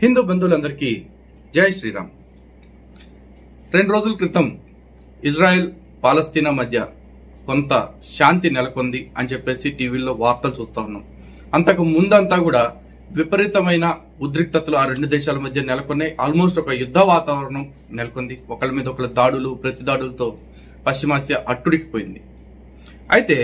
హిందూ బంధువులందరికీ జై శ్రీరామ్ రెండు రోజుల క్రితం ఇజ్రాయెల్ పాలస్తీనా మధ్య కొంత శాంతి నెలకొంది అని చెప్పేసి టీవీల్లో వార్తలు చూస్తా ఉన్నాం అంతకు ముందంతా కూడా విపరీతమైన ఉద్రిక్తతలు ఆ రెండు దేశాల మధ్య నెలకొన్నాయి ఆల్మోస్ట్ ఒక యుద్ధ వాతావరణం నెలకొంది ఒకళ్ళ మీద ఒకళ్ళ దాడులు ప్రతి దాడులతో పశ్చిమాసియా అట్టుడికిపోయింది అయితే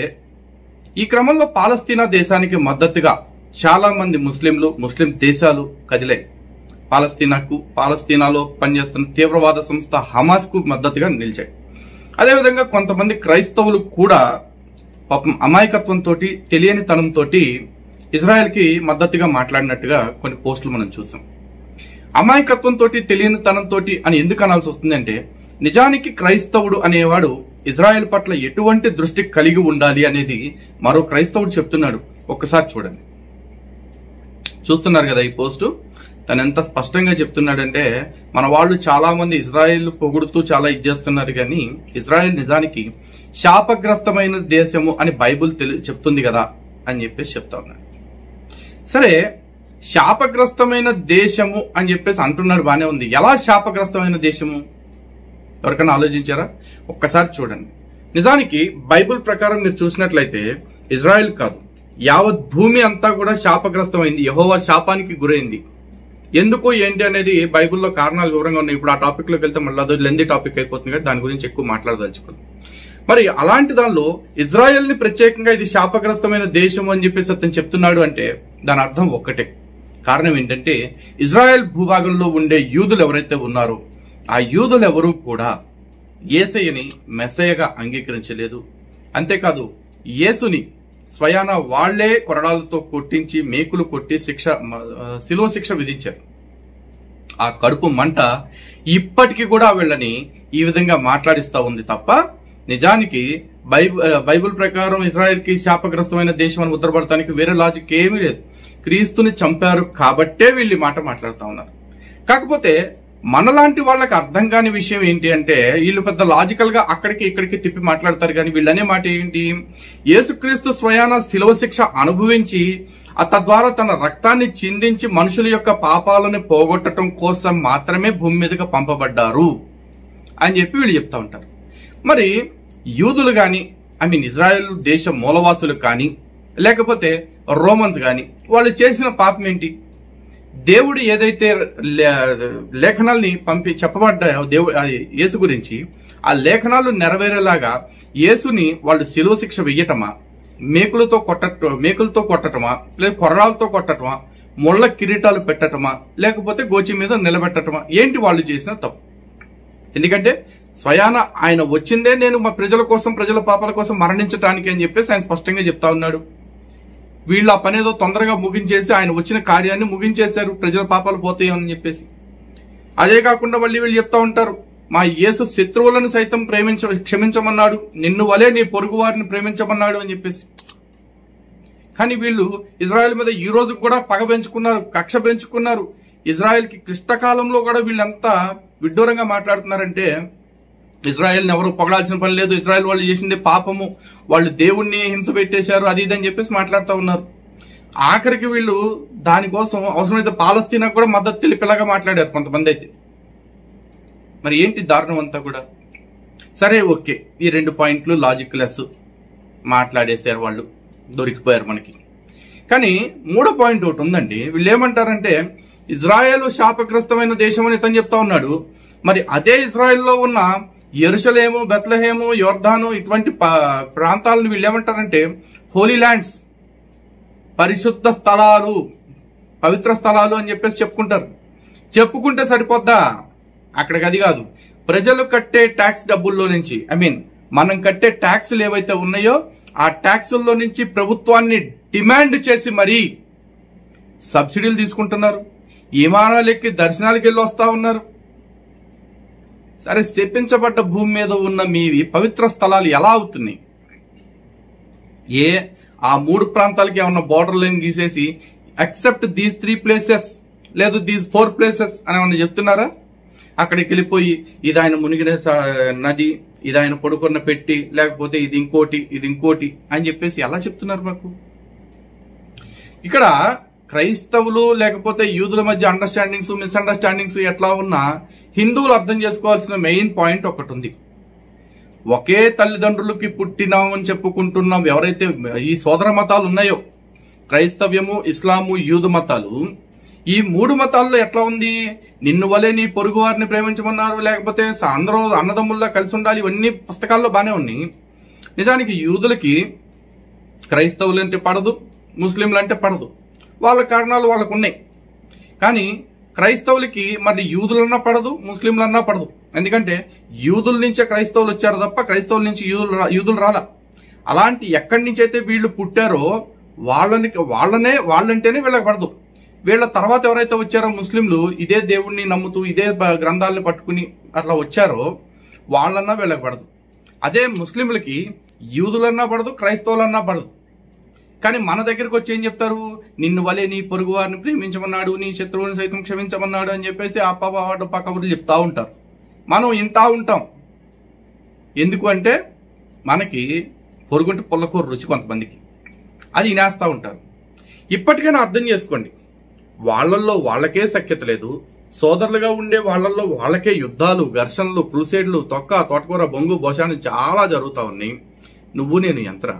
ఈ క్రమంలో పాలస్తీనా దేశానికి మద్దతుగా చాలా మంది ముస్లింలు ముస్లిం దేశాలు కదిలాయి పాలస్తీనాకు పాలస్తీనాలో పనిచేస్తున్న తీవ్రవాద సంస్థ హమాస్ కు మద్దతుగా నిలిచాయి అదేవిధంగా కొంతమంది క్రైస్తవులు కూడా పాపం అమాయకత్వంతో తెలియని తనంతో ఇజ్రాయెల్ కి మద్దతుగా మాట్లాడినట్టుగా కొన్ని పోస్టులు మనం చూసాం అమాయకత్వంతో తెలియని తనంతో అని ఎందుకు అనాల్సి వస్తుందంటే నిజానికి క్రైస్తవుడు అనేవాడు ఇజ్రాయెల్ పట్ల ఎటువంటి దృష్టి కలిగి ఉండాలి అనేది మరో క్రైస్తవుడు చెప్తున్నాడు ఒక్కసారి చూడండి చూస్తున్నారు కదా ఈ పోస్టు తను ఎంత స్పష్టంగా చెప్తున్నాడంటే మన వాళ్ళు చాలా మంది ఇజ్రాయెల్ పొగుడుతూ చాలా ఇచ్చేస్తున్నారు కానీ ఇజ్రాయెల్ నిజానికి శాపగ్రస్తమైన దేశము అని బైబుల్ తెలి చెప్తుంది కదా అని చెప్పేసి చెప్తా ఉన్నాడు సరే శాపగ్రస్తమైన దేశము అని చెప్పేసి అంటున్నాడు బానే ఉంది ఎలా శాపగ్రస్తమైన దేశము ఎవరికైనా ఆలోచించారా ఒక్కసారి చూడండి నిజానికి బైబిల్ ప్రకారం మీరు చూసినట్లయితే ఇజ్రాయెల్ కాదు యావత్ భూమి అంతా కూడా శాపగ్రస్తమైంది యహోవా శాపానికి గురైంది ఎందుకు ఏంటి అనేది బైబిల్లో కారణాలు వివరంగా ఉన్నాయి ఇప్పుడు ఆ టాపిక్ లోకి వెళ్తే మళ్ళీ అదో లెంది టాపిక్ అయిపోతుంది కాబట్టి దాని గురించి ఎక్కువ మాట్లాడదలుచుకోండి మరి అలాంటి దానిలో ఇజ్రాయెల్ ని ప్రత్యేకంగా ఇది శాపగ్రస్తమైన దేశం అని చెప్పేసి అతను చెప్తున్నాడు అంటే దాని అర్థం ఒక్కటే కారణం ఏంటంటే ఇజ్రాయెల్ భూభాగంలో ఉండే యూదులు ఎవరైతే ఉన్నారో ఆ యూదులు ఎవరూ కూడా ఏసయ్యని మెస్సయ్యగా అంగీకరించలేదు అంతేకాదు యేసుని స్వయాన వాళ్లే కొరడాలతో కొట్టించి మేకులు కొట్టి శిక్ష శిలువ శిక్ష విధించారు ఆ కడుపు మంట ఇప్పటికీ కూడా వీళ్ళని ఈ విధంగా మాట్లాడిస్తా ఉంది తప్ప నిజానికి బైబిల్ బైబిల్ ప్రకారం ఇజ్రాయెల్ కి శాపగ్రస్తమైన దేశం అని ఉత్తరపడటానికి వేరే లాజిక్ ఏమీ లేదు క్రీస్తుని చంపారు కాబట్టే వీళ్ళు ఈ మాట మాట్లాడుతూ ఉన్నారు కాకపోతే మనలాంటి వాళ్ళకి అర్థం కాని విషయం ఏంటి అంటే వీళ్ళు పెద్ద లాజికల్ గా అక్కడికి ఇక్కడికి తిప్పి మాట్లాడతారు కానీ వీళ్ళనే మాట ఏంటి యేసుక్రీస్తు స్వయాన శిలవ శిక్ష అనుభవించి ఆ తద్వారా తన రక్తాన్ని చిందించి మనుషుల యొక్క పాపాలను పోగొట్టడం కోసం మాత్రమే భూమి మీదకి పంపబడ్డారు అని చెప్పి వీళ్ళు చెప్తా ఉంటారు మరి యూదులు కానీ ఐ మీన్ ఇజ్రాయెల్ దేశ మూలవాసులు కానీ లేకపోతే రోమన్స్ కానీ వాళ్ళు చేసిన పాపం ఏంటి దేవుడు ఏదైతే లేఖనాల్ని పంపి చెప్పబడ్డాయో దేవుడు యేసు గురించి ఆ లేఖనాలు నెరవేరేలాగా యేసుని వాళ్ళు శిలువ శిక్ష వెయ్యటమా మేకులతో కొట్టట మేకులతో కొట్టటమా లేదా కొర్రాలతో కొట్టటమా ముళ్ళ కిరీటాలు పెట్టటమా లేకపోతే గోచి మీద నిలబెట్టటమా ఏంటి వాళ్ళు చేసిన తప్పు ఎందుకంటే స్వయాన ఆయన వచ్చిందే నేను మా ప్రజల కోసం ప్రజల పాపాల కోసం మరణించటానికి అని చెప్పేసి ఆయన స్పష్టంగా చెప్తా ఉన్నాడు వీళ్ళు ఆ పని ఏదో తొందరగా ముగించేసి ఆయన వచ్చిన కార్యాన్ని ముగించేశారు ప్రజల పాపాలు పోతాయని చెప్పేసి అదే కాకుండా మళ్ళీ వీళ్ళు చెప్తా ఉంటారు మా యేసు శత్రువులను సైతం ప్రేమించ క్షమించమన్నాడు నిన్ను వలే నీ పొరుగు వారిని ప్రేమించమన్నాడు అని చెప్పేసి కానీ వీళ్ళు ఇజ్రాయెల్ మీద ఈ రోజు కూడా పగ పెంచుకున్నారు కక్ష పెంచుకున్నారు ఇజ్రాయెల్ కి క్లిష్టకాలంలో కూడా వీళ్ళంతా విడ్డూరంగా మాట్లాడుతున్నారంటే ఇజ్రాయెల్ని ఎవరు పొగడాల్సిన పని లేదు ఇజ్రాయెల్ వాళ్ళు చేసింది పాపము వాళ్ళు దేవుణ్ణి హింస పెట్టేశారు అది ఇది అని చెప్పేసి మాట్లాడుతూ ఉన్నారు ఆఖరికి వీళ్ళు దానికోసం అవసరమైతే పాలస్తీనా కూడా మద్దతు తెలిపేలాగా మాట్లాడారు కొంతమంది అయితే మరి ఏంటి దారుణం అంతా కూడా సరే ఓకే ఈ రెండు పాయింట్లు లాజిక్ లెస్ మాట్లాడేశారు వాళ్ళు దొరికిపోయారు మనకి కానీ మూడో పాయింట్ ఒకటి ఉందండి వీళ్ళు ఏమంటారంటే ఇజ్రాయెల్ శాపగ్రస్తమైన దేశం అని ఇతను చెప్తా ఉన్నాడు మరి అదే ఇజ్రాయెల్లో ఉన్న ఎరుసలేము బెత్లహేము యోర్ధాను ఇటువంటి ప్రాంతాలను వీళ్ళు ఏమంటారంటే హోలీ ల్యాండ్స్ పరిశుద్ధ స్థలాలు పవిత్ర స్థలాలు అని చెప్పేసి చెప్పుకుంటారు చెప్పుకుంటే సరిపోద్దా అక్కడికి అది కాదు ప్రజలు కట్టే ట్యాక్స్ డబ్బుల్లో నుంచి ఐ మీన్ మనం కట్టే ట్యాక్స్లు ఏవైతే ఉన్నాయో ఆ ట్యాక్సుల్లో నుంచి ప్రభుత్వాన్ని డిమాండ్ చేసి మరీ సబ్సిడీలు తీసుకుంటున్నారు విమానాలు ఎక్కి దర్శనాలకు వెళ్ళి వస్తా ఉన్నారు సరే చెప్పించబడ్డ భూమి మీద ఉన్న మీవి పవిత్ర స్థలాలు ఎలా అవుతున్నాయి ఏ ఆ మూడు ప్రాంతాలకి ఏమన్నా బోర్డర్ లైన్ గీసేసి అక్సెప్ట్ దీస్ త్రీ ప్లేసెస్ లేదు దీస్ ఫోర్ ప్లేసెస్ అని ఏమన్నా చెప్తున్నారా అక్కడికి వెళ్ళిపోయి ఇది ఆయన మునిగిన నది ఇది ఆయన పడుకున్న పెట్టి లేకపోతే ఇది ఇంకోటి ఇది ఇంకోటి అని చెప్పేసి ఎలా చెప్తున్నారు మాకు ఇక్కడ క్రైస్తవులు లేకపోతే యూదుల మధ్య అండర్స్టాండింగ్స్ మిస్అండర్స్టాండింగ్స్ ఎట్లా ఉన్నా హిందువులు అర్థం చేసుకోవాల్సిన మెయిన్ పాయింట్ ఒకటి ఉంది ఒకే తల్లిదండ్రులకి పుట్టినామని చెప్పుకుంటున్నాం ఎవరైతే ఈ సోదర మతాలు ఉన్నాయో క్రైస్తవ్యము ఇస్లాము యూదు మతాలు ఈ మూడు మతాల్లో ఎట్లా ఉంది నిన్ను వలే నీ పొరుగు వారిని ప్రేమించమన్నారు లేకపోతే స- అందరూ అన్నదమ్ముల్లా కలిసి ఉండాలి ఇవన్నీ పుస్తకాల్లో బాగానే ఉన్నాయి నిజానికి యూదులకి క్రైస్తవులు అంటే పడదు ముస్లింలు అంటే పడదు వాళ్ళ కారణాలు వాళ్ళకు ఉన్నాయి కానీ క్రైస్తవులకి మరి యూదులన్నా పడదు ముస్లింలన్నా పడదు ఎందుకంటే యూదుల నుంచే క్రైస్తవులు వచ్చారు తప్ప క్రైస్తవుల నుంచి యూదులు రా- యూదులు రాలా అలాంటి ఎక్కడి నుంచి అయితే వీళ్ళు పుట్టారో వాళ్ళని వాళ్ళనే వాళ్ళంటేనే వీళ్ళకి పడదు వీళ్ళ తర్వాత ఎవరైతే వచ్చారో ముస్లింలు ఇదే దేవుణ్ణి నమ్ముతూ ఇదే బ- గ్రంథాలను పట్టుకుని అట్లా వచ్చారో వాళ్ళన్నా వీళ్ళకి పడదు అదే ముస్లింలకి యూదులన్నా పడదు క్రైస్తవులన్నా పడదు కానీ మన దగ్గరకు వచ్చి ఏం చెప్తారు నిన్ను వలే నీ పొరుగు వారిని ప్రేమించమన్నాడు నీ శత్రువుని సైతం క్షమించమన్నాడు అని చెప్పేసి ఆ పాప కబుర్లు చెప్తా ఉంటారు మనం వింటా ఉంటాం ఎందుకు అంటే మనకి పొరుగుంటి పుల్లకూర రుచి కొంతమందికి అది వినేస్తూ ఉంటారు ఇప్పటికైనా అర్థం చేసుకోండి వాళ్ళల్లో వాళ్ళకే సఖ్యత లేదు సోదరులుగా ఉండే వాళ్ళల్లో వాళ్ళకే యుద్ధాలు ఘర్షణలు క్రూసేడ్లు తొక్క తోటకూర బొంగు బోషాన్ని చాలా జరుగుతూ ఉన్నాయి నువ్వు నేను యంత్ర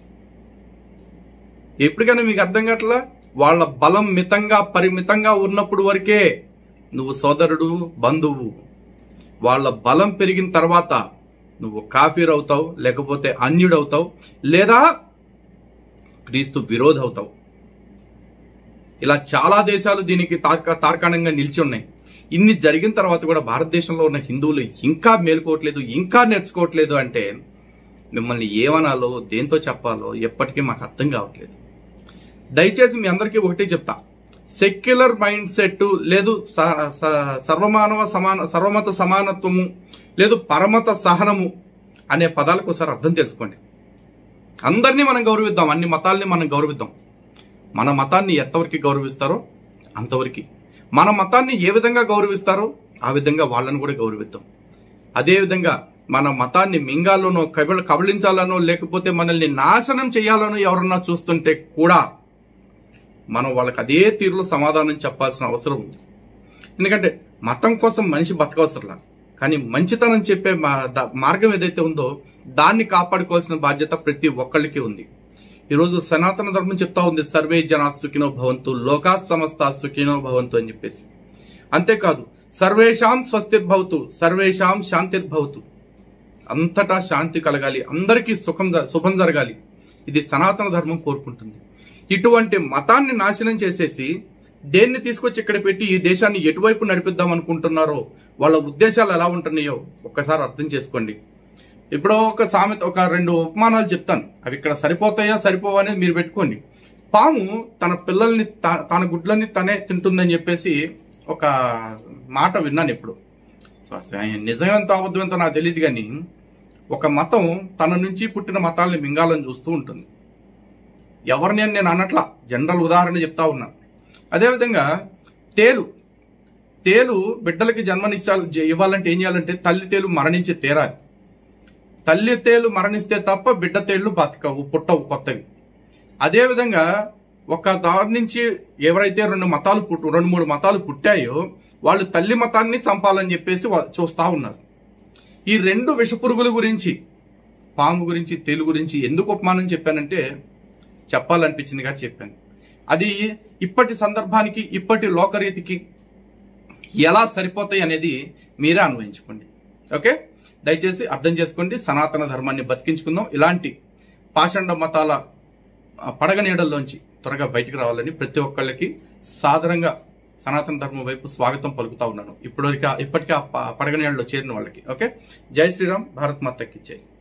ఎప్పటికైనా మీకు అర్థం కావట్లా వాళ్ళ బలం మితంగా పరిమితంగా ఉన్నప్పుడు వరకే నువ్వు సోదరుడు బంధువు వాళ్ళ బలం పెరిగిన తర్వాత నువ్వు కాఫీర్ అవుతావు లేకపోతే అన్యుడు అవుతావు లేదా క్రీస్తు విరోధ అవుతావు ఇలా చాలా దేశాలు దీనికి తార్క తార్కాణంగా నిలిచి ఉన్నాయి ఇన్ని జరిగిన తర్వాత కూడా భారతదేశంలో ఉన్న హిందువులు ఇంకా మేలుకోవట్లేదు ఇంకా నేర్చుకోవట్లేదు అంటే మిమ్మల్ని ఏమనాలో దేంతో చెప్పాలో ఎప్పటికీ మాకు అర్థం కావట్లేదు దయచేసి మీ అందరికీ ఒకటే చెప్తా సెక్యులర్ మైండ్ సెట్ లేదు స- స- సర్వమానవ సమాన సర్వమత సమానత్వము లేదు పరమత సహనము అనే పదాలకు ఒకసారి అర్థం తెలుసుకోండి అందరినీ మనం గౌరవిద్దాం అన్ని మతాల్ని మనం గౌరవిద్దాం మన మతాన్ని ఎంతవరకు గౌరవిస్తారో అంతవరకు మన మతాన్ని ఏ విధంగా గౌరవిస్తారో ఆ విధంగా వాళ్ళని కూడా గౌరవిద్దాం అదేవిధంగా మన మతాన్ని మింగాలోనో కబళ కబళించాలనో లేకపోతే మనల్ని నాశనం చేయాలనో ఎవరన్నా చూస్తుంటే కూడా మనం వాళ్ళకి అదే తీరులో సమాధానం చెప్పాల్సిన అవసరం ఉంది ఎందుకంటే మతం కోసం మనిషి బతకవసరంలా కానీ మంచితనం చెప్పే మా- ద- మార్గం ఏదైతే ఉందో దాన్ని కాపాడుకోవాల్సిన బాధ్యత ప్రతి ఒక్కళ్ళకి ఉంది ఈరోజు సనాతన ధర్మం చెప్తా ఉంది సర్వే జనా సుఖినో భవంతు లోకా సమస్త సుఖినో భవంతు అని చెప్పేసి అంతేకాదు సర్వేషాం స్వస్తిర్భవతు సర్వేషాం శాంతిర్భవతు అంతటా శాంతి కలగాలి అందరికీ సుఖం జ- శుభం జరగాలి ఇది సనాతన ధర్మం కోరుకుంటుంది ఇటువంటి మతాన్ని నాశనం చేసేసి దేన్ని తీసుకొచ్చి ఇక్కడ పెట్టి ఈ దేశాన్ని ఎటువైపు నడిపిద్దాం అనుకుంటున్నారో వాళ్ళ ఉద్దేశాలు ఎలా ఉంటున్నాయో ఒక్కసారి అర్థం చేసుకోండి ఇప్పుడు ఒక సామెత ఒక రెండు ఉపమానాలు చెప్తాను అవి ఇక్కడ సరిపోతాయా సరిపోవా అనేది మీరు పెట్టుకోండి పాము తన పిల్లల్ని తా- తన గుడ్లని తనే తింటుందని చెప్పేసి ఒక మాట విన్నాను ఇప్పుడు సో అసలు నిజమెంత అబద్ధమెంతో నాకు తెలియదు కానీ ఒక మతం తన నుంచి పుట్టిన మతాల్ని మింగాలని చూస్తూ ఉంటుంది ఎవరిని అని నేను అనట్లా జనరల్ ఉదాహరణ చెప్తా ఉన్నా అదేవిధంగా తేలు తేలు బిడ్డలకి జన్మనిచ్చాలి ఇవ్వాలంటే ఏం చేయాలంటే తల్లి తేలు మరణించి తీరాలి తల్లి తేలు మరణిస్తే తప్ప బిడ్డ తేళ్లు బతకవు పుట్టవు కొత్తవి అదేవిధంగా ఒక దారి నుంచి ఎవరైతే రెండు మతాలు పుట్టు రెండు మూడు మతాలు పుట్టాయో వాళ్ళు తల్లి మతాన్ని చంపాలని చెప్పేసి వా- చూస్తా ఉన్నారు ఈ రెండు విషపురుగుల గురించి పాము గురించి తేలు గురించి ఎందుకు ఉపమానం చెప్పానంటే చెప్పాలనిపించింది కాబట్టి చెప్పాను అది ఇప్పటి సందర్భానికి ఇప్పటి లోకరీతికి ఎలా సరిపోతాయి అనేది మీరే అన్వయించుకోండి ఓకే దయచేసి అర్థం చేసుకోండి సనాతన ధర్మాన్ని బతికించుకుందాం ఇలాంటి పాషండ మతాల ఆ, పడగ నీడల్లోంచి త్వరగా బయటికి రావాలని ప్రతి ఒక్కళ్ళకి సాధారణంగా సనాతన ధర్మం వైపు స్వాగతం పలుకుతా ఉన్నాను ఇప్పటివరకు ఇప్పటికే ఆ ప- పడగ నీడలో చేరిన వాళ్ళకి ఓకే జై శ్రీరామ్ భారత్ మాతకి జై